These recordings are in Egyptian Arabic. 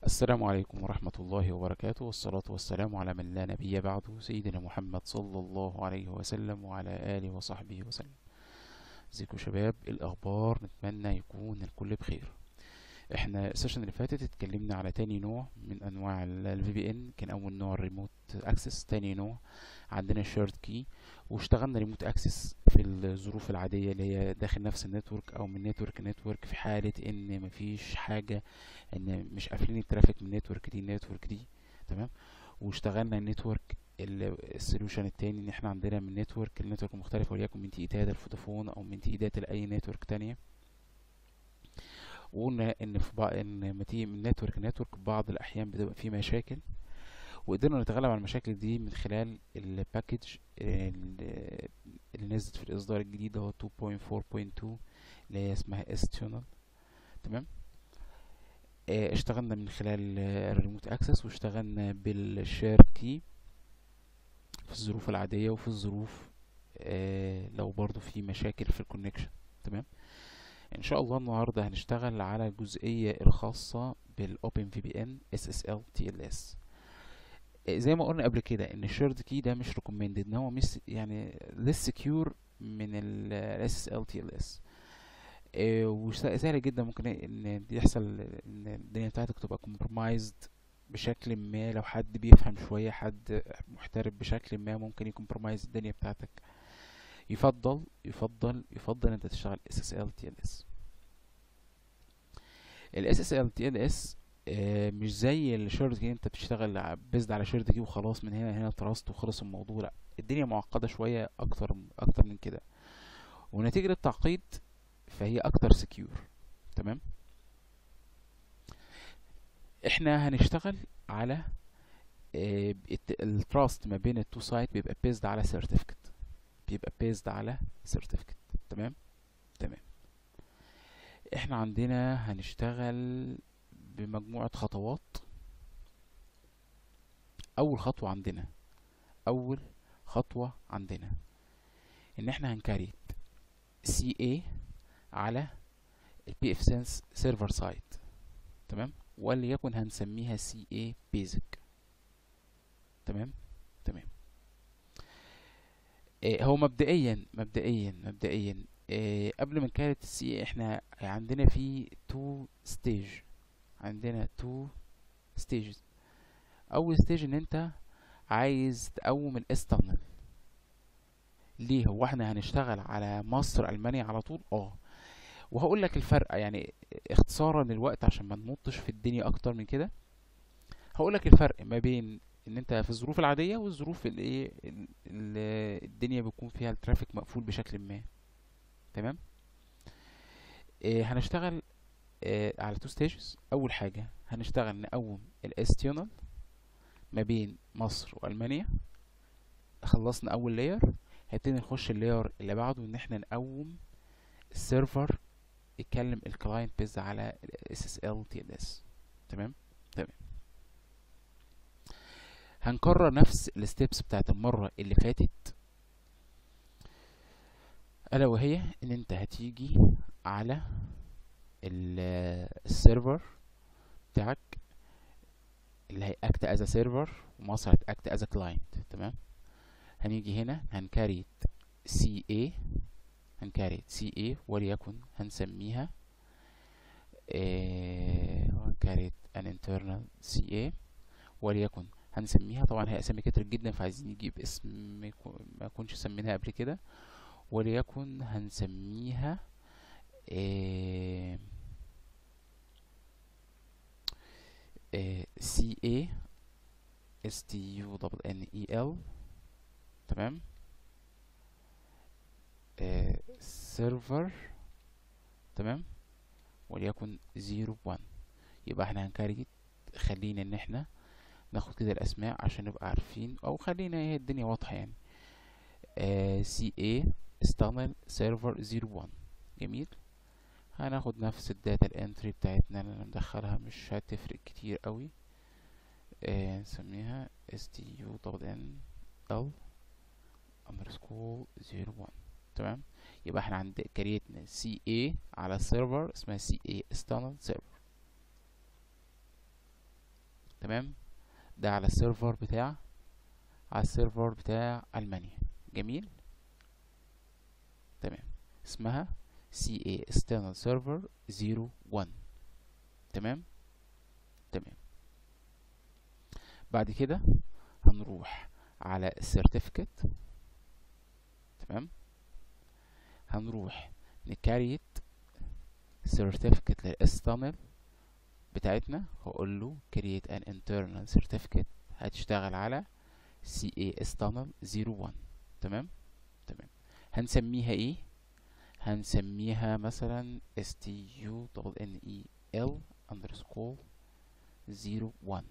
السلام عليكم ورحمة الله وبركاته والصلاة والسلام على من لا نبي بعده سيدنا محمد صلى الله عليه وسلم وعلى آله وصحبه وسلم ازيكم يا شباب إيه الأخبار نتمنى يكون الكل بخير احنا السيشن اللي فاتت اتكلمنا على تاني نوع من انواع ال VPN كان اول نوع الريموت اكسس تاني نوع عندنا الشيرد كي واشتغلنا ريموت اكسس في الظروف العادية اللي هي داخل نفس النتورك او من نتورك نتورك في حالة ان مفيش حاجة ان مش قافلين الترافيك من النتورك دي النتورك دي تمام واشتغلنا النتورك السوليوشن التاني ان احنا عندنا من نتورك النتورك مختلفة وليكن من تي ايدات الفودافون او من تي ايدات لاي نتورك تانية وقلنا ان في بعض ان لما تيجي من نتورك نتورك بعض الاحيان بتبقى في مشاكل وقدرنا نتغلب على المشاكل دي من خلال الباكج اللي نزلت في الاصدار الجديد هو 2.4.2 اللي هي اسمها اس تونل تمام اه اشتغلنا من خلال الريموت اكسس واشتغلنا بالشير كي في الظروف العادية وفي الظروف اه لو برضو في مشاكل في الكونكشن تمام ان شاء الله النهاردة هنشتغل على الجزئية الخاصة بالاوبن في بي ان اس اس ال تي ال اس زي ما قلنا قبل كده ان الشيرد كي ده مش ريكومندد ان هو مش يعني less secure من ال SSL TLS وسهل جدا ممكن ان يحصل ان الدنيا بتاعتك تبقى compromised بشكل ما لو حد بيفهم شوية حد محترف بشكل ما ممكن يكمبرومايز الدنيا بتاعتك يفضل يفضل يفضل انت تشتغل SSL TLS ال SSL TLS آه مش زي الشيرد كي انت بتشتغل بيزد على شيرد كي وخلاص من هنا هنا تراست وخلص الموضوع لا الدنيا معقده شويه اكتر اكتر من كده ونتيجه التعقيد فهي اكتر سكيور تمام احنا هنشتغل على آه التراست ما بين التو سايت بيبقى بيزد على سيرتيفيكت بيبقى بيزد على سيرتيفيكت تمام تمام احنا عندنا هنشتغل بمجموعة خطوات أول خطوة عندنا أول خطوة عندنا إن إحنا هنكريت سي اي على البي اف سنس سيرفر سايت تمام وليكن هنسميها سي اي بيزك تمام تمام إيه هو مبدئيا مبدئيا مبدئيا إيه قبل ما نكريت السي اي احنا عندنا في تو ستيج عندنا تو stages اول ستيج ان انت عايز تقوم الاسترنال ليه هو احنا هنشتغل على مصر المانيا على طول اه وهقول لك الفرق يعني اختصارا للوقت عشان ما نمطش في الدنيا اكتر من كده هقول لك الفرق ما بين ان انت في الظروف العاديه والظروف اللي ايه الدنيا بيكون فيها الترافيك مقفول بشكل ما تمام إيه هنشتغل آه على تو ستيجز اول حاجه هنشتغل نقوم الاستيونال ما بين مصر والمانيا خلصنا اول لاير هنبتدي نخش اللاير اللي بعده ان احنا نقوم السيرفر يتكلم الكلاينت بيز على اس اس ال تي ال اس تمام تمام هنكرر نفس الستبس بتاعت المره اللي فاتت الا وهي ان انت هتيجي على السيرفر بتاعك اللي هيأكت از سيرفر ومصر هتأكت از كلاينت تمام هنيجي هنا هنكريت سي اي هنكريت سي اي وليكن هنسميها هنكريت ان انترنال سي اي وليكن هنسميها طبعا هي اسامي كتير جدا فعايزين نجيب اسم ما يكونش سميناها قبل كده وليكن هنسميها سي اي اس تي يو دبل ان اي ال تمام سيرفر تمام وليكن زيرو وان يبقى احنا هنكريت خلينا ان احنا ناخد كده الاسماء عشان نبقى عارفين او خلينا هي الدنيا واضحه يعني سي اي external سيرفر زيرو وان جميل هناخد نفس الداتا الانتري بتاعتنا اللي ندخلها مش هتفرق كتير قوي آه نسميها stu l underscore zero one تمام يبقى احنا عند كريتنا سي اي على السيرفر اسمها سي اي external server تمام ده على السيرفر بتاع على السيرفر بتاع ألمانيا جميل تمام اسمها CA external server 01 تمام تمام بعد كده هنروح على السيرتيفيكت تمام هنروح نكريت سيرتيفيكت للاس تانل بتاعتنا هقول له create an internal certificate هتشتغل على CAS tunnel 01 تمام تمام هنسميها ايه هنسميها مثلا STU underscore 01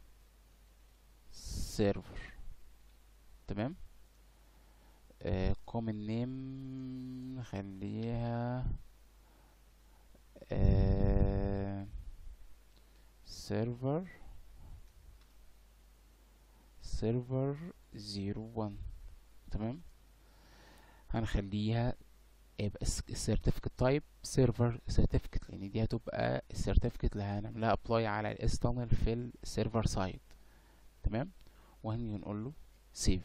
server تمام آه common name نخليها آه server server 01 تمام هنخليها يبقى السيرتيفيكت تايب سيرفر سيرتيفيكت لان دي هتبقى السيرتيفيكت اللي هنعملها ابلاي على الاس تانل في السيرفر سايد تمام وهنيجي نقول له سيف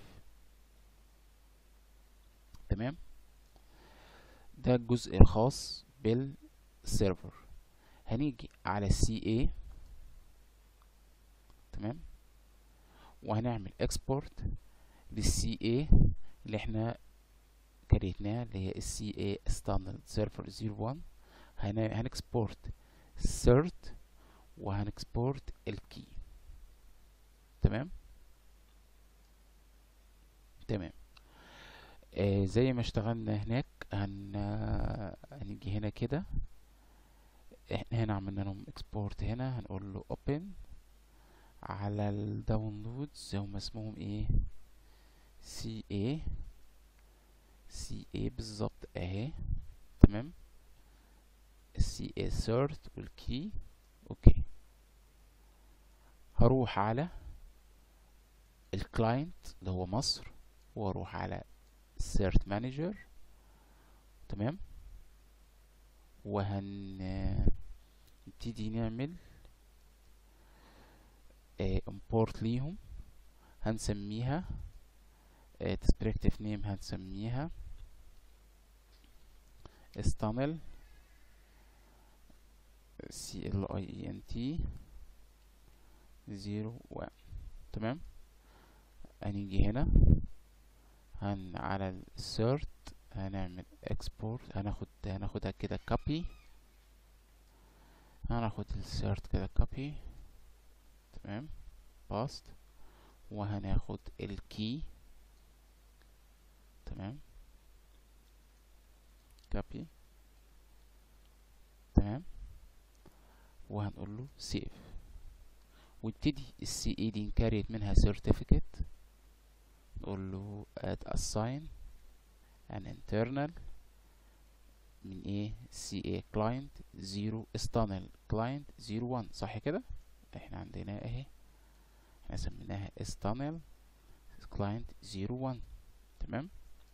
تمام ده الجزء الخاص بالسيرفر هنيجي على السي اي تمام وهنعمل اكسبورت للسي اي اللي احنا كريتناها اللي هي السي اي ستاندرد سيرفر 01 هنكسبورت سيرت وهنكسبورت الكي تمام تمام آه زي ما اشتغلنا هناك هن هنيجي هنا كده احنا هنا عملنا لهم اكسبورت هنا هنقول له اوبن على الداونلودز هم اسمهم ايه سي اي سي اي بالظبط اهي تمام السي اي سيرت والكي اوكي هروح على الكلاينت اللي هو مصر واروح على سيرت مانجر تمام وهن نبتدي نعمل امبورت ليهم هنسميها descriptive name هنسميها استعمل c l i e n t زيرو و تمام هنيجي هنا هن على السيرت هنعمل export هناخد هناخدها كده copy هناخد السيرت كده copy تمام باست وهناخد الكي تمام كوبي تمام وهنقول له سيف ويبتدي السي اي دي نكريت منها certificate نقول له add assign an internal من ايه سي اي client زيرو استانل client زيرو وان صح كده احنا عندنا اهي احنا سميناها استانل client زيرو وان تمام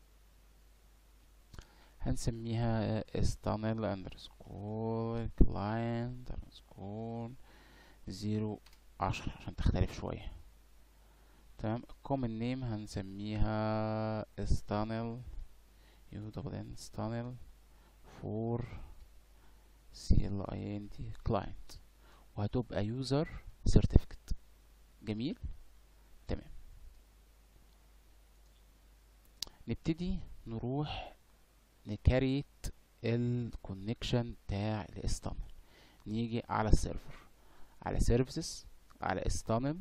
هنسميها استانل اندرسكور كلاينت اندرسكور زيرو عشرة عشان تختلف شوية تمام الكومن نيم هنسميها استانل يو دبل ان استانل فور سي ال اي ان تي كلاينت وهتبقى يوزر سيرتيفيكت جميل تمام نبتدي نروح نكريت الكونكشن بتاع الاستانل نيجي على السيرفر على سيرفيسز على استانل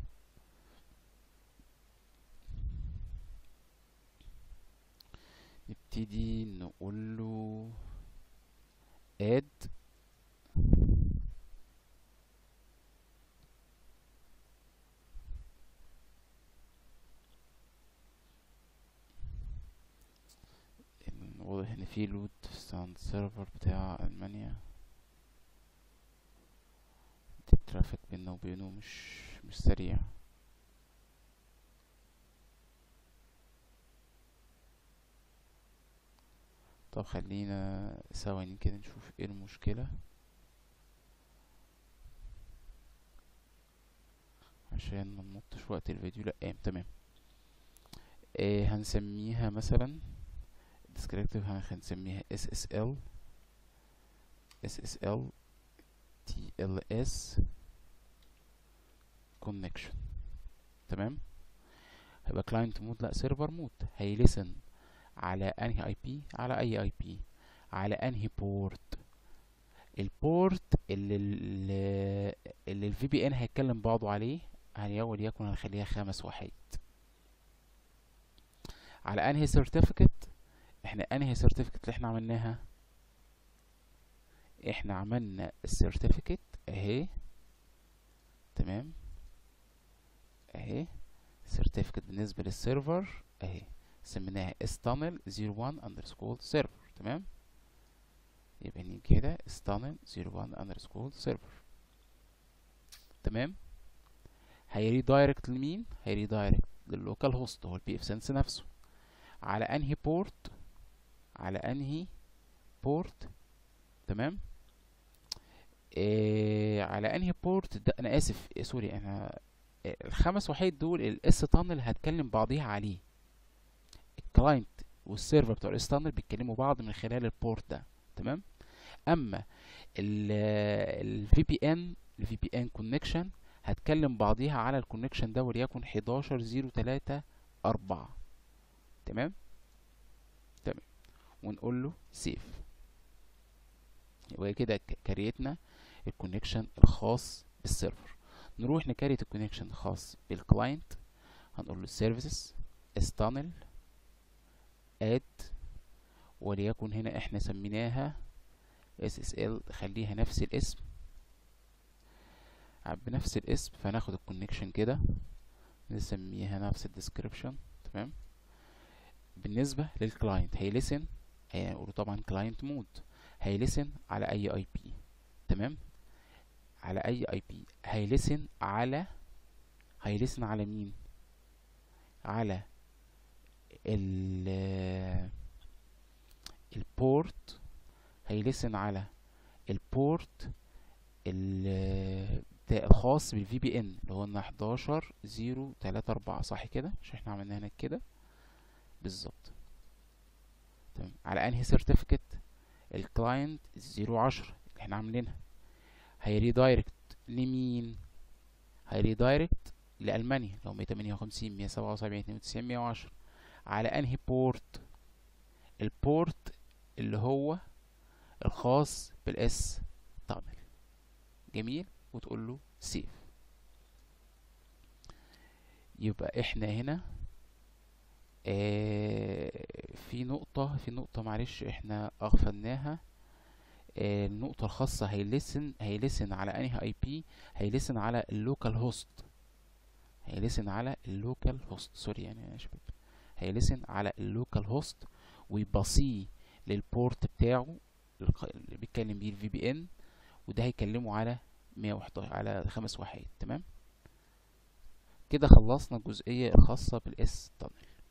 نبتدي نقول له add واضح ان في لود في السيرفر بتاع المانيا الترافيك بينه وبينه مش مش سريع طب خلينا ثواني كده نشوف ايه المشكلة عشان ما نمطش وقت الفيديو لا قام تمام آه هنسميها مثلا descriptive هنسميها SSL SSL TLS connection تمام هيبقى client مود لا سيرفر مود هيلسن على انهي اي بي على اي اي بي على انهي بورت البورت اللي ال اللي الفي بي ان هيتكلم بعضه عليه يعني وليكن هنخليها خمس وحيد على انهي سيرتيفيكت احنا انهي سيرتيفيكت اللي احنا عملناها احنا عملنا السيرتيفيكت اهي تمام اهي سيرتيفيكت بالنسبه للسيرفر اهي سميناها استانل 01 اندرسكول سيرفر تمام يبقى نيجي كده استانل 01 اندرسكول سيرفر تمام هيريدايركت لمين هيريدايركت لللوكال هوست هو البي اف سنس نفسه على انهي بورت على انهي بورت تمام إيه على انهي بورت ده انا اسف إيه سوري انا إيه الخمس وحيد دول الاس تانل هتكلم بعضيها عليه الكلاينت والسيرفر بتوع الاس تانل بيتكلموا بعض من خلال البورت ده تمام اما الفي بي ان الفي بي ان كونكشن هتكلم بعضيها على الكونكشن ده وليكن 11 0 3 4 تمام تمام ونقول له سيف يبقى كده كريتنا الكونكشن الخاص بالسيرفر نروح نكريت الكونكشن الخاص بالكلاينت هنقول له سيرفيسز استانل اد وليكن هنا احنا سميناها SSL خليها نفس الاسم بنفس الاسم فناخد الكونكشن كده نسميها نفس الديسكريبشن تمام بالنسبة للكلاينت هيلسن هيقولوا طبعا كلاينت مود هيلسن على اي اي بي تمام على اي اي بي هيلسن على هيلسن على مين على ال البورت هيلسن على البورت الخاص بالفي بي ان اللي هو ان 11 0 3 4 صح كده مش احنا عملنا هناك كده بالظبط تمام على انهي سيرتيفيكت الكلاينت 0 10 اللي احنا عاملينها هيريدايركت لمين هيريدايركت لألمانيا لو 158 177 92 110 على انهي بورت البورت اللي هو الخاص بالاس تانل جميل وتقول له سيف يبقى احنا هنا آه في نقطة في نقطة معلش احنا اغفلناها آه النقطة الخاصة هيلسن هيلسن على انهي اي بي هيلسن على اللوكال هوست هيلسن على اللوكال هوست سوري يعني يا شباب هيلسن على اللوكال هوست ويبصيه للبورت بتاعه اللي بيتكلم بيه الفي بي ان وده هيكلمه على 111 على خمس وحيد تمام كده خلصنا الجزئية الخاصة بالاس تانل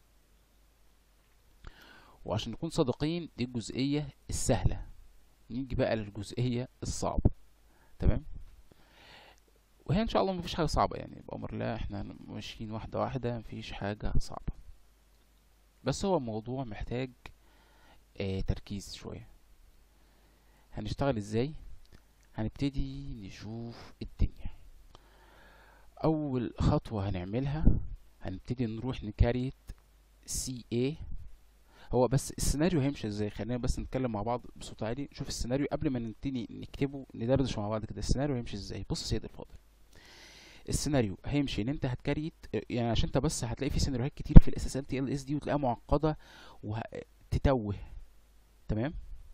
وعشان نكون صادقين دي الجزئية السهلة نيجي بقى للجزئية الصعبة تمام وهي ان شاء الله مفيش حاجة صعبة يعني بأمر الله احنا ماشيين واحدة واحدة مفيش حاجة صعبة بس هو الموضوع محتاج اه تركيز شوية هنشتغل ازاي هنبتدي نشوف الدنيا اول خطوة هنعملها هنبتدي نروح نكريت سي اي هو بس السيناريو هيمشي ازاي خلينا بس نتكلم مع بعض بصوت عالي نشوف السيناريو قبل ما نبتدي نكتبه ندردش مع بعض كده السيناريو هيمشي ازاي بص يا سيد الفاضل السيناريو هيمشي ان انت هتكريت يعني عشان انت بس هتلاقي في سيناريوهات كتير في الاس اس ال تي ال اس دي وتلاقيها معقده وتتوه تمام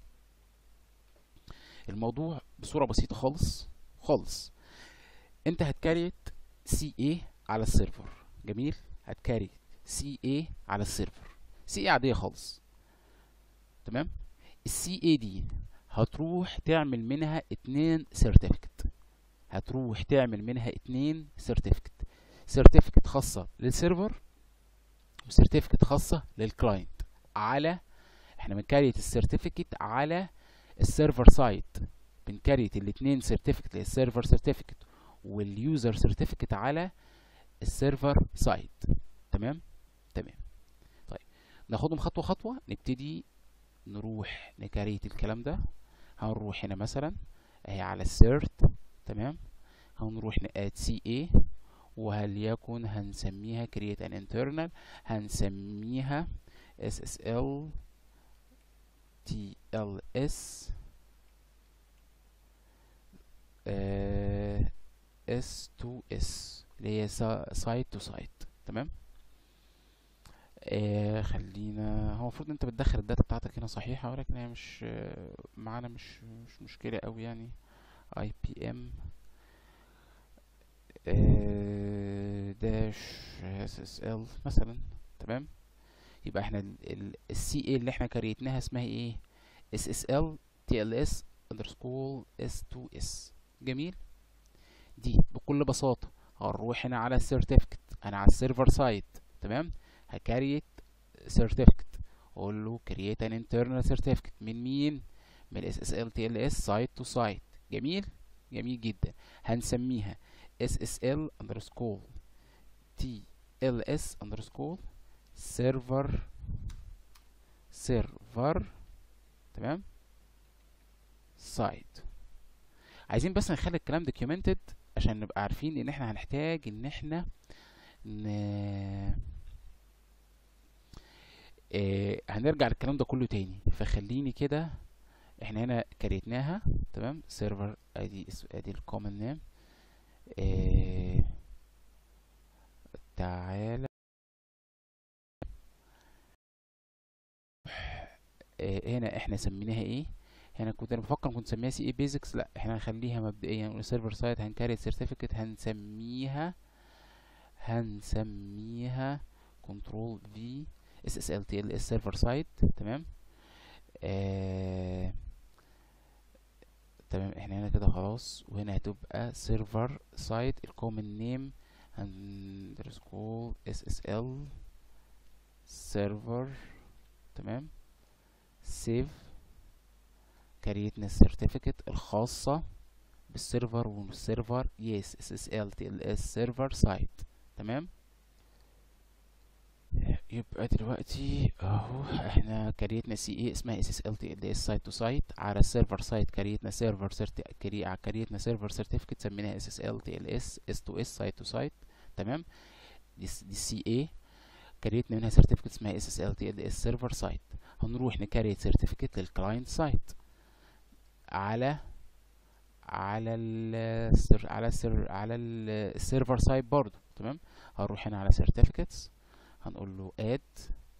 الموضوع بصوره بسيطه خالص خالص انت هتكريت سي اي على السيرفر جميل هتكريت سي اي على السيرفر سي اي عاديه خالص تمام السي اي دي هتروح تعمل منها اتنين سيرتيفيكت هتروح تعمل منها اتنين سيرتيفيكت سيرتيفيكت خاصة للسيرفر وسيرتيفيكت خاصة للكلاينت على احنا بنكريت السيرتيفيكت على السيرفر سايت بنكريت الاتنين سيرتيفيكت للسيرفر سيرتيفيكت واليوزر سيرتيفيكت على السيرفر سايد تمام تمام طيب ناخدهم خطوه خطوه نبتدي نروح نكريت الكلام ده هنروح هنا مثلا اهي على السيرت تمام هنروح نقاد سي اي وليكن هنسميها create an internal هنسميها ssl tls آه s2s اللي هي سايت تو سايت تمام آه خلينا هو المفروض انت بتدخل الداتا بتاعتك هنا صحيحة ولكن هي مش آه معانا مش مش مشكلة قوي يعني اي بي ام داش اس اس ال مثلا تمام يبقى احنا السي اي اللي احنا كريتناها اسمها ايه اس اس ال تي ال اس اندرسكول اس 2 اس جميل دي بكل بساطة هنروح هنا على السيرتيفيكت انا على السيرفر سايد تمام هكريت سيرتيفيكت اقول له كرييت ان انترنال سيرتيفيكت من مين من الاس اس ال تي ال اس سايت تو سايت جميل جميل جدا هنسميها ssl underscore tls underscore server server تمام site عايزين بس نخلي الكلام documented عشان نبقى عارفين ان احنا هنحتاج ان احنا ن... اه هنرجع للكلام ده كله تاني فخليني كده احنا هنا كريتناها تمام سيرفر ادي ادي الكومن نيم اه تعالى اه هنا احنا سميناها ايه هنا كنت انا بفكر كنت نسميها سي اي بيزكس لا احنا هنخليها مبدئيا نقول سيرفر سايت هنكريت سيرتيفيكت هنسميها هنسميها كنترول في اس اس ال تي ال اس سيرفر سايت تمام آه تمام احنا هنا كده خلاص وهنا هتبقى سيرفر سايت الكومن نيم underscore ssl server تمام سيف كريتنا السيرتيفيكت الخاصة بالسيرفر والسيرفر يس ssl tls سيرفر سايت تمام يبقى دلوقتي اهو احنا كريتنا سي اي اسمها اس اس ال تي ال اس سايت تو سايت على السيرفر سايت كريتنا سيرفر سيرت كري... كريتنا سيرفر سيرتيفيكت سميناها اس اس ال تي ال اس اس تو اس سايت تو سايت تمام دي دي سي اي كريتنا منها سيرتيفيكت اسمها اس اس ال تي ال اس سيرفر سايت هنروح نكريت سيرتيفيكت للكلاينت سايت على على ال على السير على السيرفر سايت برضو تمام هنروح هنا على سيرتيفيكتس هنقول له add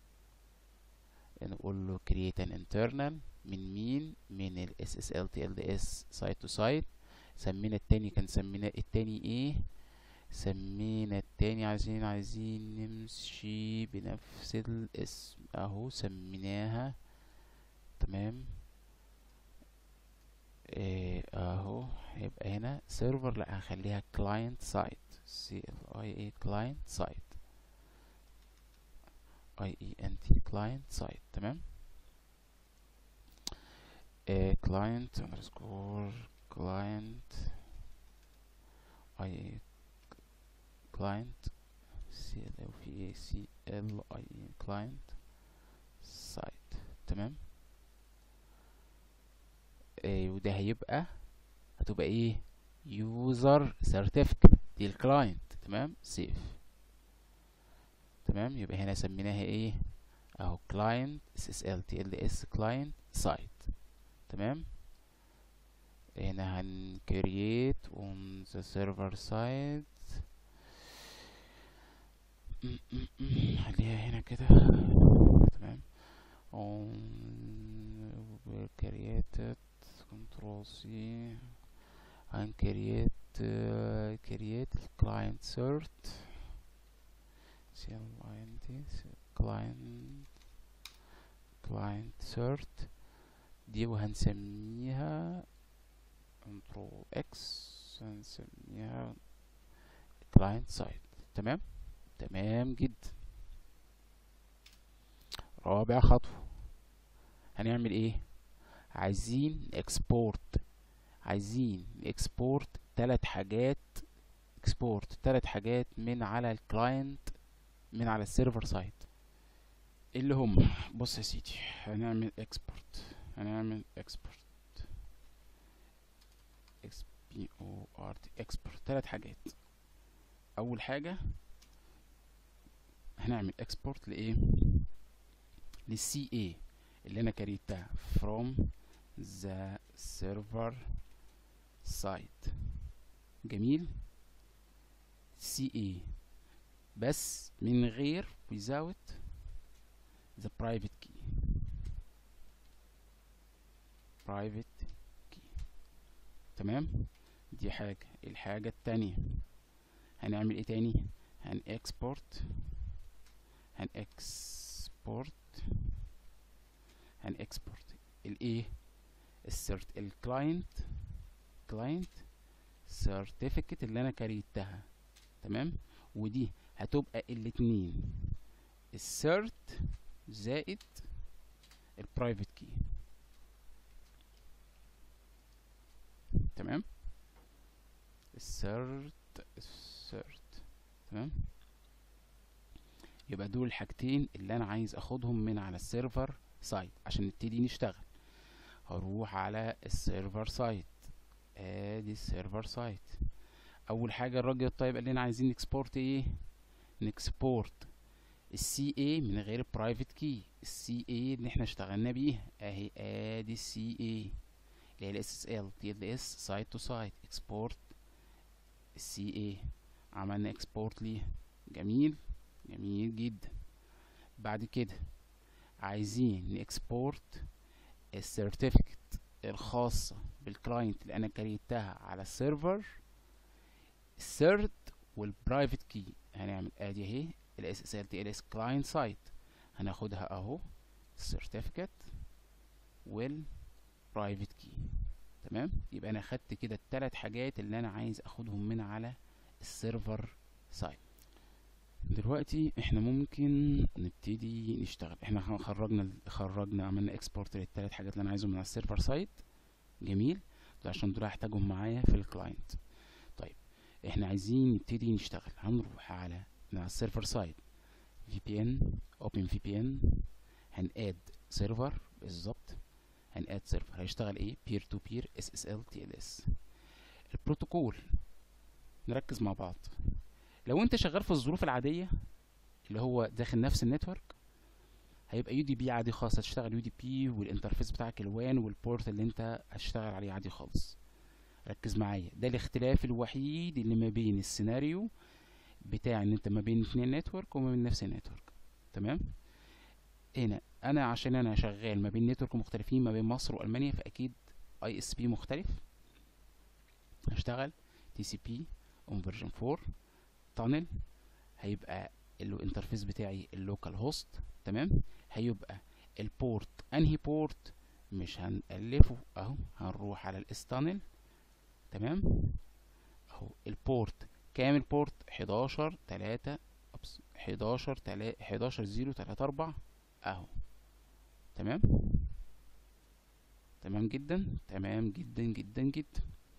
نقول له create an internal من مين من ال SSL TLDS site to site سمينا التاني كان سمينا التاني ايه سمينا التاني عايزين عايزين نمشي بنفس الاسم اهو سميناها تمام ايه اهو هيبقى هنا سيرفر لا هنخليها client site C L I A client site اي اي ان تي كلاينت سايت تمام كلاينت اندرسكور كلاينت اي كلاينت سي ال او في اي سي ال اي اي كلاينت سايت تمام آه وده هيبقى هتبقى ايه يوزر سيرتيفيكت دي الكلاينت تمام سيف تمام يبقى هنا سميناها ايه اهو client ssl tls client site تمام هنا هن create on the server side خليها هنا كده تمام on created control c هن create uh, create client cert client client client cert دي وهنسميها control x هنسميها client site تمام تمام جدا رابع خطوة هنعمل ايه عايزين اكسبورت عايزين اكسبورت تلات حاجات اكسبورت ثلاث حاجات من على الكلاينت من على السيرفر سايد اللي هم بص يا سيدي هنعمل اكسبورت هنعمل اكسبورت اكس بي او ار تي اكسبورت ثلاث حاجات اول حاجه هنعمل اكسبورت لايه للسي اي اللي انا كريتها from the server side جميل سي اي بس من غير without the private key private key تمام دي حاجة الحاجة التانية هنعمل ايه تاني هن export هن export هن export الايه السيرت الكلاينت كلاينت سيرتيفيكت اللي انا كريتها تمام ودي هتبقى الاتنين السيرت زائد البرايفت كي تمام السيرت السيرت تمام يبقى دول الحاجتين اللي انا عايز اخدهم من على السيرفر سايت عشان نبتدي نشتغل هروح على السيرفر سايت ادي السيرفر سايت اول حاجه الراجل الطيب قال لنا عايزين نكسبورت ايه نكسبورت السي اي من غير برايفت كي السي اي اللي احنا اشتغلنا بيها اهي ادي السي اي اللي هي الاس اس ال تي ال اس سايت تو سايت اكسبورت السي اي عملنا اكسبورت ليها جميل جميل جدا بعد كده عايزين نكسبورت السيرتيفيكت الخاصة بالكلاينت اللي انا كريتها على السيرفر السيرت والبرايفت كي هنعمل ادي اهي الاس اس ال تي ال اس كلاينت سايت هناخدها اهو السيرتيفيكت والبرايفت كي تمام يبقى انا خدت كده التلات حاجات اللي انا عايز اخدهم من على السيرفر سايت دلوقتي احنا ممكن نبتدي نشتغل احنا خرجنا خرجنا عملنا اكسبورت للتلات حاجات اللي انا عايزهم من على السيرفر سايت جميل دول عشان دول هحتاجهم معايا في الكلاينت طيب احنا عايزين نبتدي نشتغل هنروح على من على السيرفر سايد في بي ان اوبن في بي ان هناد سيرفر بالظبط هناد سيرفر هيشتغل ايه بير تو بير اس اس ال تي ال اس البروتوكول نركز مع بعض لو انت شغال في الظروف العاديه اللي هو داخل نفس النتورك هيبقى يو دي بي عادي خالص هتشتغل يو دي بي والانترفيس بتاعك الوان والبورت اللي انت هتشتغل عليه عادي خالص ركز معايا ده الاختلاف الوحيد اللي ما بين السيناريو بتاع ان انت ما بين اتنين نتورك وما بين نفس النتورك تمام هنا انا عشان انا شغال ما بين نتورك مختلفين ما بين مصر والمانيا فاكيد اي اس بي مختلف هشتغل تي سي بي اون فيرجن 4 تانل هيبقى الانترفيس بتاعي اللوكال هوست تمام هيبقى البورت انهي بورت مش هنألفه اهو هنروح على الاس تانل تمام اهو البورت كام البورت 11 3 11 3 11 0 3 4 اهو تمام تمام جدا تمام جدا جدا جدا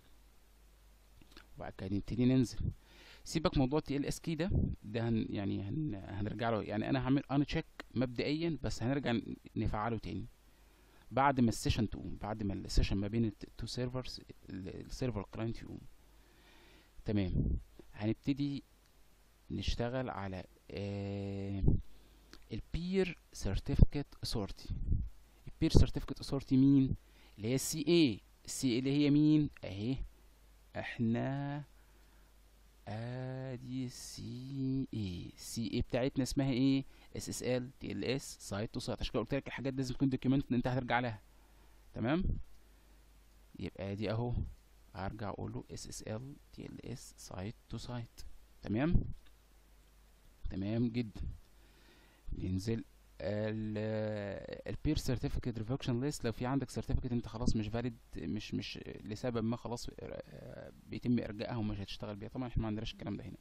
وبعد كده نبتدي ننزل سيبك موضوع تي ال اس كي ده ده هن يعني هن هنرجع له يعني انا هعمل ان تشيك مبدئيا بس هنرجع نفعله تاني بعد ما السيشن تقوم بعد ما السيشن ما بين التو سيرفرز السيرفر كلاينت يقوم تمام هنبتدي نشتغل على آه البير سيرتيفيكت اثورتي البير سيرتيفيكت اثورتي مين اللي هي السي اي السي اي اللي هي مين اهي احنا ادي سي اي سي اي بتاعتنا اسمها ايه اس اس ال تي ال اس سايت تو سايت عشان كده قلت لك الحاجات دي لازم تكون دوكيومنت انت هترجع لها تمام يبقى دي اهو هرجع اقول له اس اس ال تي ال اس سايت تو سايت تمام تمام جدا ننزل البير سيرتيفيكت ريفوكشن ليست لو في عندك سيرتيفيكت انت خلاص مش فاليد مش مش لسبب ما خلاص بيتم ارجائها ومش هتشتغل بيها طبعا احنا ما عندناش الكلام ده هنا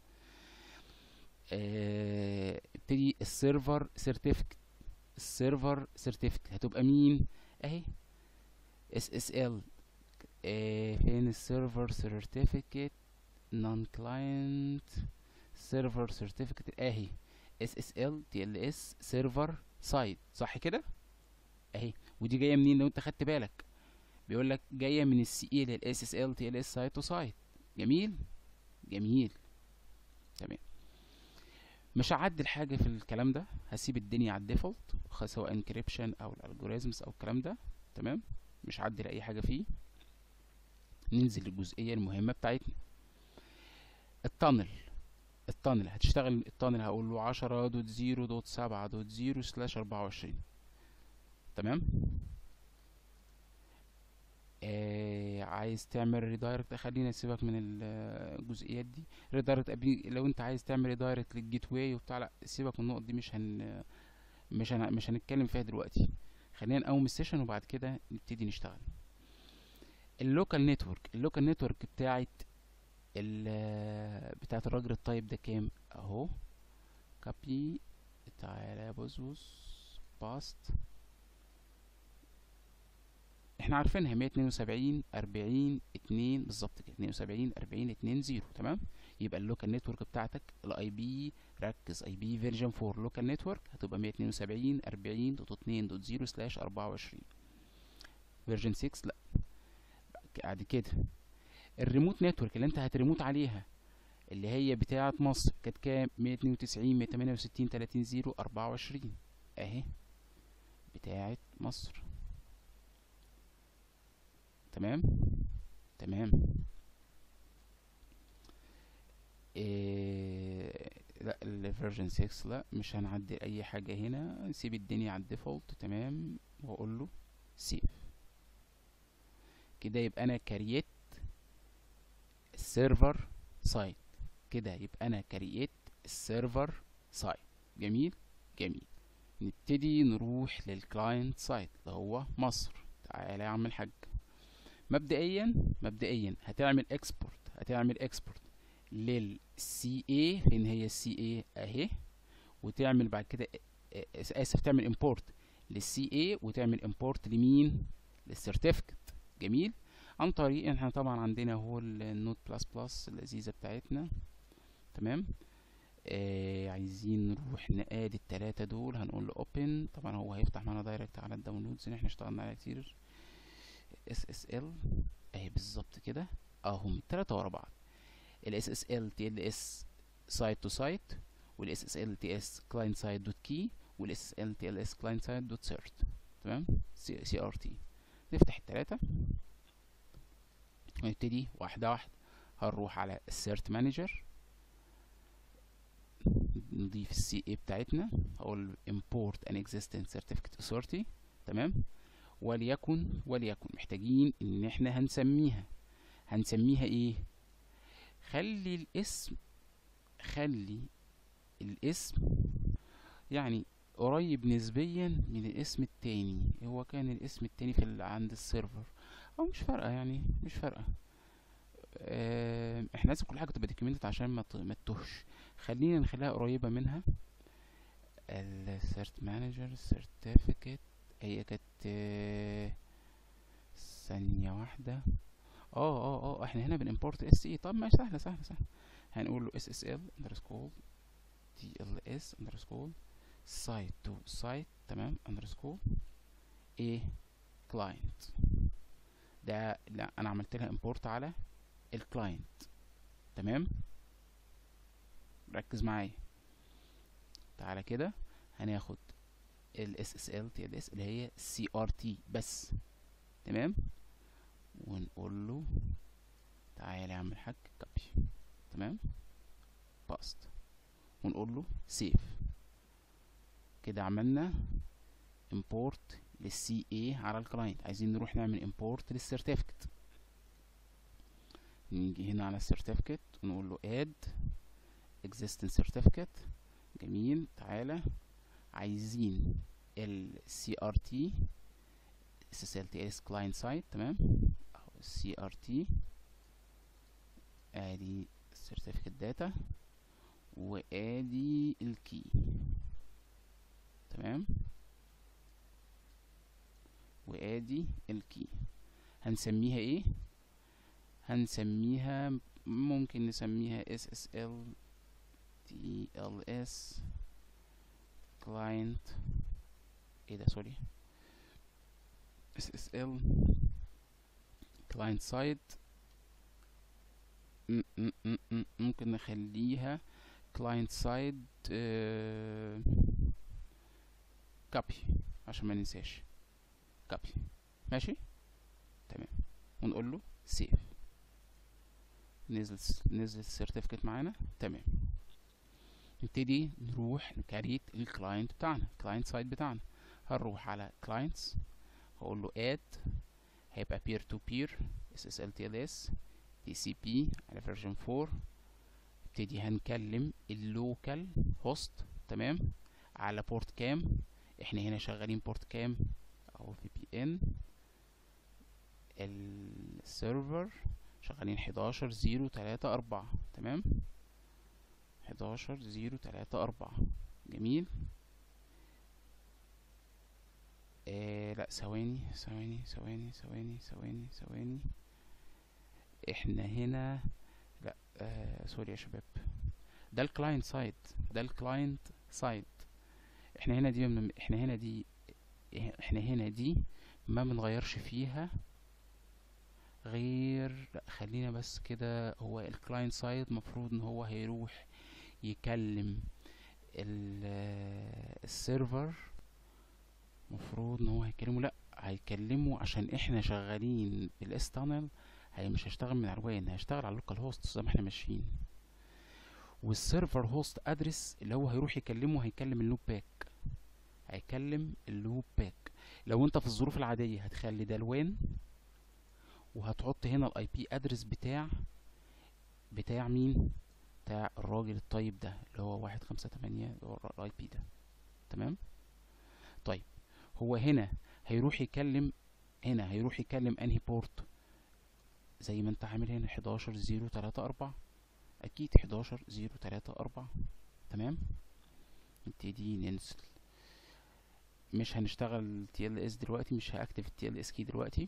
ابتدي السيرفر سيرتيفيكت السيرفر سيرتيفيكت هتبقى مين اهي اس اس ال فين السيرفر سيرتيفيكت non client server certificate اهي SSL TLS server side صح كده اهي ودي جايه منين لو انت خدت بالك بيقول لك جايه من السي اي للاس اس ال تي ال اس سايد تو سايد جميل جميل تمام مش هعدل حاجه في الكلام ده هسيب الدنيا على الديفولت سواء انكريبشن او الالجوريزمز او الكلام ده تمام مش هعدل اي حاجه فيه ننزل للجزئيه المهمه بتاعتنا التانل التانل هتشتغل التانل هقول له عشرة دوت زيرو دوت سبعة دوت زيرو سلاش أربعة وعشرين تمام آه عايز تعمل ريدايركت خلينا نسيبك من الجزئيات دي ريدايركت لو انت عايز تعمل ريدايركت للجيت واي وبتاع لا سيبك من النقط دي مش هن مش هن... مش هنتكلم فيها دلوقتي خلينا نقوم السيشن وبعد كده نبتدي نشتغل اللوكال نتورك اللوكال نتورك بتاعت ال بتاعت الراجل الطيب ده كام اهو كابي تعالى بص بص باست احنا عارفينها 172 40 2 بالظبط كده 72 40 2 0 تمام يبقى اللوكال نتورك بتاعتك الاي بي ركز اي بي فيرجن 4 لوكال نتورك هتبقى 172 40 دوت 2 دوت 0 سلاش 24 فيرجن 6 لا بعد كده الريموت نتورك اللي انت هتريموت عليها اللي هي بتاعه مصر كانت كام 192 168 30 0 24 اهي بتاعه مصر تمام تمام إيه لا الفيرجن 6 لا مش هنعدل اي حاجه هنا نسيب الدنيا على الديفولت تمام واقول له سيف كده يبقى انا كريت السيرفر سايت كده يبقى انا كريت السيرفر سايت جميل جميل نبتدي نروح للكلاينت سايت اللي هو مصر تعالى يا عم الحاج مبدئيا مبدئيا هتعمل اكسبورت هتعمل اكسبورت للسي اي فين هي السي اي اهي وتعمل بعد كده اسف تعمل امبورت للسي اي وتعمل امبورت لمين للسيرتيفيكت جميل عن طريق احنا طبعا عندنا هو النوت بلس بلس اللذيذه بتاعتنا تمام آه عايزين نروح نقاد التلاتة دول هنقول له open طبعا هو هيفتح معانا دايركت على الداونلودز اللي احنا اشتغلنا عليها كتير اس اس ال اهي بالظبط كده اهم التلاتة ورا بعض ال SSL TLS site to site وال SSL TLS client side dot key وال SSL TLS client side dot cert تمام CRT نفتح التلاتة ونبتدي واحدة واحدة هنروح على السيرت مانجر نضيف السي اي بتاعتنا اقول import an existing certificate authority تمام وليكن وليكن محتاجين ان احنا هنسميها هنسميها ايه خلي الاسم خلي الاسم يعني قريب نسبيا من الاسم التاني هو كان الاسم التاني في ال- عند السيرفر او مش فارقه يعني مش فارقه آه، احنا لازم كل حاجه تبقى دوكيومنتد عشان ما ت- ما تتوهش خلينا نخليها قريبه منها السيرت مانجر سيرتيفيكت هي كانت آه، ثانيه واحده اه اه اه احنا هنا بنimporт اس اي طب ما سهله سهله سهله هنقول له اس اس ال اندرسكول تي ال اس اندرسكول سايت تو سايت تمام اندرسكول ايه كلاينت ده لا انا عملت لها امبورت على الكلاينت تمام ركز معايا تعالى كده هناخد ال SSL TLS اللي هي CRT بس تمام ونقول له تعالى يا عم الحاج كوبي تمام باست ونقول له سيف كده عملنا import للسي اي على الكلاينت عايزين نروح نعمل import للسيرتيفيكت نيجي هنا على السيرتيفيكت ونقول له add existing certificate جميل تعالى عايزين ال CRT SSLTS client side تمام اهو CRT ادي certificate data وادي الكي تمام وادي الكي هنسميها ايه هنسميها ممكن نسميها SSL TLS client ايه ده سوري SSL client side م- م- م- م- ممكن نخليها client side آه، copy عشان ما ننساش copy ماشي تمام ونقول له save نزل نزل السيرتيفيكت معانا تمام نبتدي نروح نكريت الكلاينت بتاعنا الكلاينت سايت بتاعنا هنروح على clients هقول له add هيبقى peer to peer SSL TLS TCP على version 4 نبتدي هنكلم اللوكال هوست تمام على بورت كام احنا هنا شغالين بورت كام او في بي ان السيرفر شغالين 11 0 3 4 تمام 11 0 3 4 جميل آه لا ثواني ثواني ثواني ثواني ثواني ثواني احنا هنا لا آه سوري يا شباب ده الكلاينت سايد ده الكلاينت سايد احنا هنا دي من احنا هنا دي احنا هنا دي ما بنغيرش فيها غير لا خلينا بس كده هو الكلاينت سايد مفروض ان هو هيروح يكلم ال- السيرفر مفروض ان هو هيكلمه لا هيكلمه عشان احنا شغالين بالاس تانل هي مش هيشتغل من عنوان هيشتغل على اللوكال هوست زي ما احنا ماشيين والسيرفر هوست ادرس اللي هو هيروح يكلمه هيكلم اللوب باك هيكلم اللوب باك لو انت في الظروف العادية هتخلي ده الوان وهتحط هنا الاي بي ادرس بتاع بتاع مين بتاع الراجل الطيب ده اللي هو واحد خمسة تمانية اللي هو الاي بي ده تمام طيب هو هنا هيروح يكلم هنا هيروح يكلم انهي بورت زي ما انت عامل هنا حداشر زيرو تلاتة اربعة اكيد حداشر زيرو تلاتة اربعة تمام نبتدي ننزل مش هنشتغل تي ال اس دلوقتي مش هاكتف التي ال اس كي دلوقتي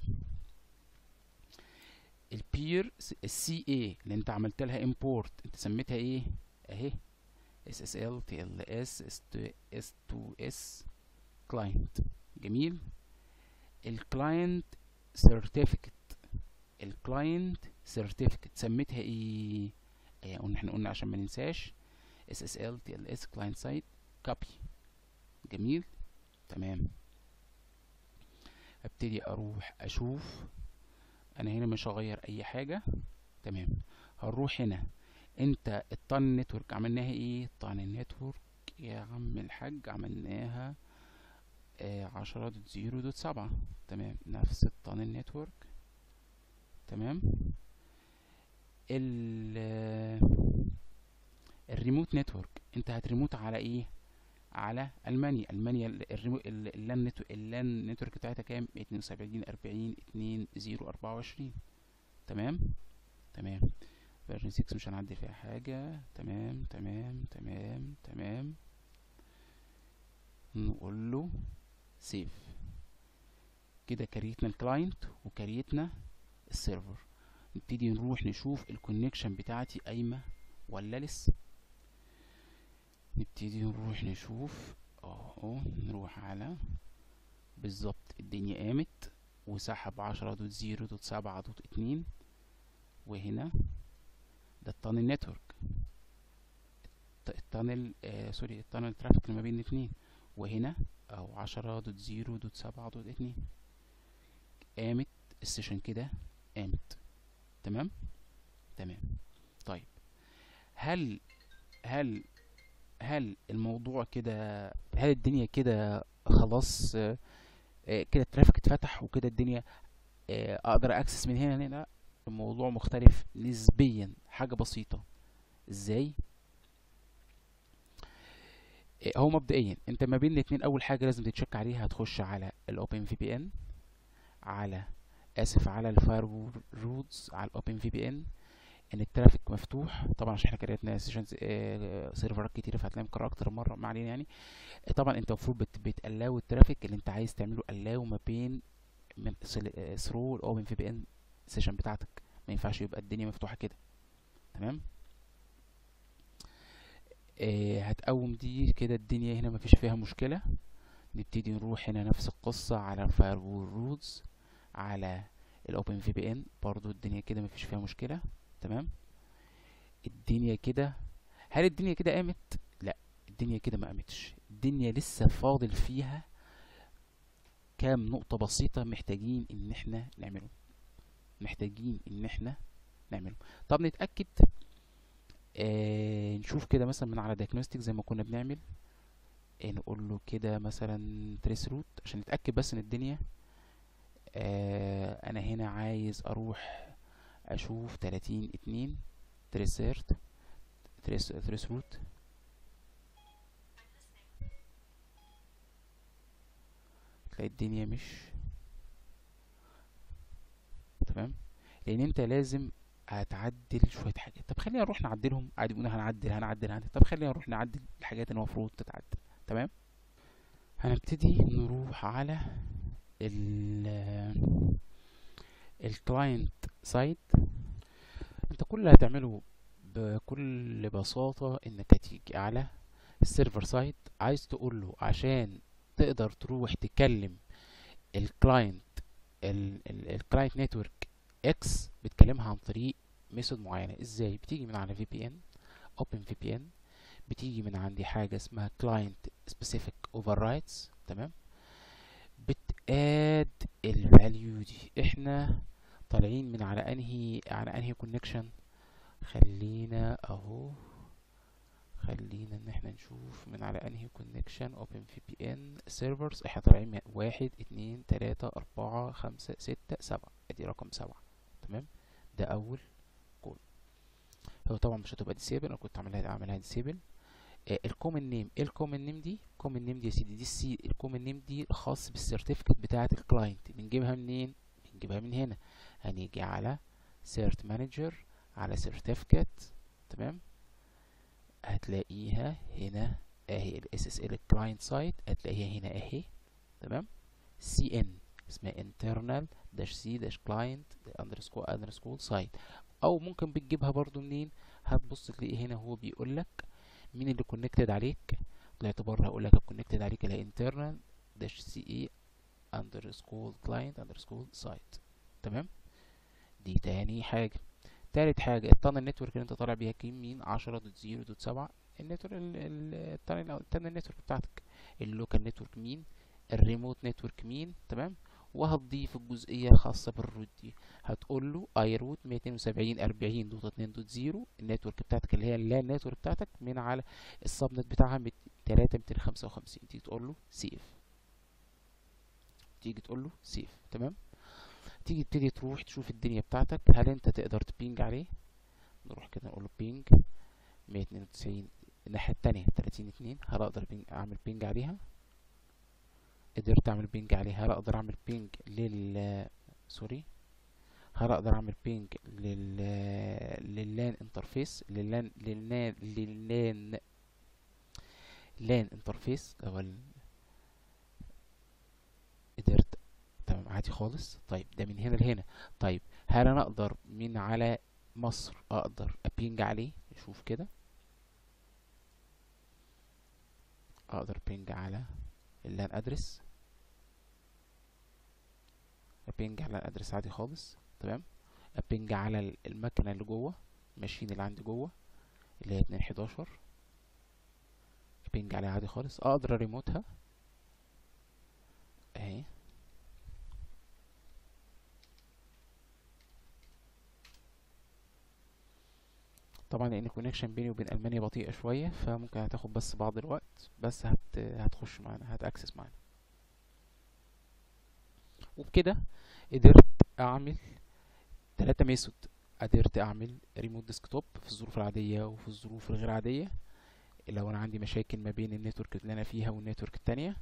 البير السي اي اللي انت عملت لها امبورت انت سميتها ايه اهي اس اس ال تي ال اس اس 2 اس كلاينت جميل الكلاينت سيرتيفيكت الكلاينت سيرتيفيكت سميتها ايه ايه قلنا احنا قلنا عشان ما ننساش اس اس ال تي ال اس كلاينت سايت كوبي جميل تمام ابتدي اروح اشوف انا هنا مش هغير اي حاجة تمام هنروح هنا انت الطن نتورك عملناها ايه طن النتورك يا عم الحاج عملناها آه عشرة دوت زيرو دوت سبعة تمام نفس الطن النتورك تمام ال الريموت نتورك انت هتريموت على ايه على المانيا المانيا ال- الريمو ال- اللان نتو اللان نتورك بتاعتها كام 72 40 2 0 24 تمام تمام فيرجن 6 مش هنعدي فيها حاجة تمام تمام تمام تمام نقول له سيف كده كريتنا الكلاينت وكريتنا السيرفر نبتدي نروح نشوف الكونكشن بتاعتي قايمة ولا لسه نبتدي نروح نشوف اهو نروح على بالظبط الدنيا قامت وسحب عشرة دوت زيرو دوت سبعة دوت اتنين وهنا ده التانل نتورك الت- التانل آه سوري التانل ترافيك اللي ما بين الاتنين وهنا اهو عشرة دوت زيرو دوت سبعة دوت اتنين قامت السيشن كده قامت تمام تمام طيب هل هل هل الموضوع كده هل الدنيا كده خلاص آه، آه، كده الترافيك اتفتح وكده الدنيا آه، اقدر اكسس من هنا لهنا لا الموضوع مختلف نسبيا حاجة بسيطة ازاي آه، هو مبدئيا انت ما بين الاتنين اول حاجة لازم تتشك عليها هتخش على الاوبن في بي ان على اسف على الفاير رودز على الاوبن في بي ان ان الترافيك مفتوح طبعا عشان احنا كريتنا سيشنز سيرفرات كتير فهتلاقي مكرر اكتر من مره ما علينا يعني طبعا انت المفروض بت بتقلاو الترافيك اللي انت عايز تعمله قلاو ما بين من ثرو الاوبن في بي ان سيشن بتاعتك ما ينفعش يبقى الدنيا مفتوحه كده تمام آه هتقوم دي كده الدنيا هنا مفيش فيها مشكلة نبتدي نروح هنا نفس القصة على الفايرول رودز على الاوبن في بي ان برضو الدنيا كده مفيش فيها مشكلة تمام الدنيا كده هل الدنيا كده قامت لا الدنيا كده ما قامتش الدنيا لسه فاضل فيها كام نقطة بسيطة محتاجين ان احنا نعمله محتاجين ان احنا نعمله طب نتأكد آه نشوف كده مثلا من على دايجنوستيك زي ما كنا بنعمل آه نقول له كده مثلا تريس روت عشان نتأكد بس ان الدنيا آه انا هنا عايز اروح اشوف تلاتين اتنين تريسيرت تريس تريس روت تلاقي الدنيا مش تمام لان انت لازم هتعدل شويه حاجات طب خلينا نروح نعدلهم عادي بنقول هنعدل هنعدل هنعدل طب خلينا نروح نعدل الحاجات اللي المفروض تتعدل تمام هنبتدي نروح على ال الكلاينت سايت انت كل اللي هتعمله بكل بساطة انك هتيجي على السيرفر سايت عايز تقول له عشان تقدر تروح تكلم الكلاينت الكلاينت نتورك اكس بتكلمها عن طريق ميثود معينة ازاي بتيجي من على في بي ان اوبن في بي ان بتيجي من عندي حاجة اسمها client specific overrides تمام بتاد الفاليو دي احنا طالعين من على انهي على انهي كونكشن خلينا اهو خلينا ان احنا نشوف من على انهي كونكشن اوبن في بي ان سيرفرز احنا طالعين من واحد اتنين تلاتة اربعة خمسة ستة سبعة ادي رقم سبعة تمام ده اول كول هو طبعا مش هتبقى ديسيبل انا كنت عاملها اعملها ديسيبل آه الكومن نيم ايه الكومن نيم دي الكومن نيم دي يا سيدي دي السي الكومن نيم دي الخاص بالسيرتيفيكت بتاعه الكلاينت بنجيبها منين بنجيبها من هنا هنيجي على سيرت مانجر على سيرتيفيكت تمام هتلاقيها هنا اهي الاس اس ال كلاينت سايت هتلاقيها هنا اهي تمام سي ان اسمها internal dash c dash client underscore underscore site او ممكن بتجيبها برضو منين هتبص تلاقي هنا هو بيقول لك مين اللي كونكتد عليك طلعت بره هقول لك الكونكتد عليك اللي هي internal dash ce underscore client underscore site تمام دي تاني حاجة تالت حاجة التانل نتورك اللي انت طالع بيها كيم مين عشرة دوت زيرو دوت سبعة النتورك التانل التانل نتورك بتاعتك اللوكال نتورك مين الريموت نتورك مين تمام وهتضيف الجزئية الخاصة بالروت دي هتقول له اي روت 270 40 دوت 2 دوت 0 النتورك بتاعتك اللي هي اللان نتورك بتاعتك من على السبنت بتاعها 3 255 تيجي تقول له سيف تيجي تقول له سيف تمام تيجي تبتدي تروح تشوف الدنيا بتاعتك هل انت تقدر تبينج عليه نروح كده نقول له بينج 192 الناحية التانية 30 2 هل اقدر بينج اعمل بينج عليها قدرت اعمل بينج عليه هل اقدر اعمل بينج لل سوري هل اقدر اعمل بينج لل لللان انترفيس لللان لللان لللان لان انترفيس او ال... قدرت تمام عادي خالص طيب ده من هنا لهنا طيب هل انا اقدر من على مصر اقدر ابينج عليه نشوف كده اقدر بينج على اللان ادرس ابينج على الادرس عادي خالص تمام ابينج على المكنه اللي جوه الماشين اللي عندي جوه اللي هي اتنين حداشر ابينج عليها عادي خالص اقدر اريموتها اهي طبعا لان الكونكشن بيني وبين المانيا بطيئه شويه فممكن هتاخد بس بعض الوقت بس هت هتخش معانا هتاكسس معانا وبكده قدرت اعمل ثلاثة ميثود قدرت اعمل ريموت ديسكتوب في الظروف العاديه وفي الظروف الغير عاديه لو انا عندي مشاكل ما بين النتورك اللي انا فيها والنتورك التانية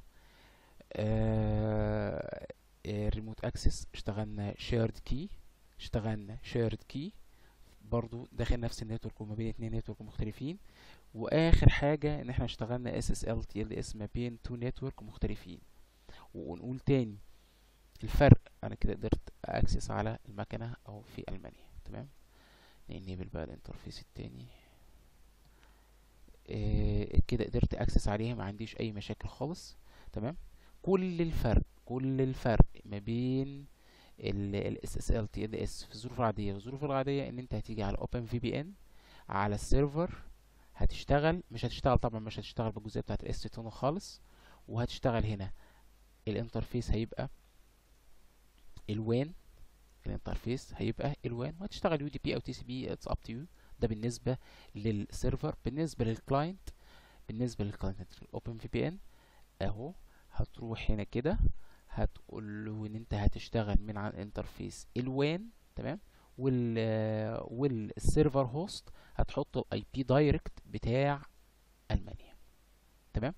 آه الريموت اكسس اشتغلنا شيرد كي اشتغلنا شيرد كي برضو داخل نفس النتورك وما بين اتنين نتورك مختلفين واخر حاجة ان احنا اشتغلنا اس اس ال تي ال اس ما بين تو نتورك مختلفين ونقول تاني الفرق انا كده قدرت اكسس على المكنة او في المانيا تمام نينيبل بقى الانترفيس التاني آه كده قدرت اكسس عليها ما عنديش اي مشاكل خالص تمام كل الفرق كل الفرق ما بين ال SSL TLS في الظروف العادية والظروف العادية ان انت هتيجي على OpenVPN على السيرفر هتشتغل مش هتشتغل طبعا مش هتشتغل بالجزئية بتاعت الاس تونو خالص وهتشتغل هنا الانترفيس هيبقى الوان الانترفيس هيبقى الوان وهتشتغل يو دي بي او تي سي بي اتس اب تو يو ده بالنسبة للسيرفر بالنسبة للكلاينت بالنسبة للكلاينت الاوبن في بي ان اهو هتروح هنا كده هتقول له ان انت هتشتغل من على الانترفيس الوان تمام وال والسيرفر هوست هتحط الاي بي دايركت بتاع المانيا تمام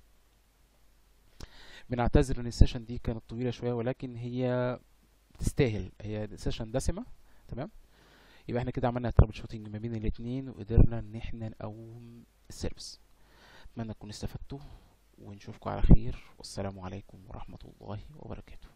بنعتذر ان السيشن دي كانت طويله شويه ولكن هي تستاهل هي سيشن دسمه تمام يبقى احنا كده عملنا ترابل شوتنج ما بين الاثنين وقدرنا ان احنا نقوم السيرفيس اتمنى تكونوا استفدتوا ونشوفكم على خير والسلام عليكم ورحمه الله وبركاته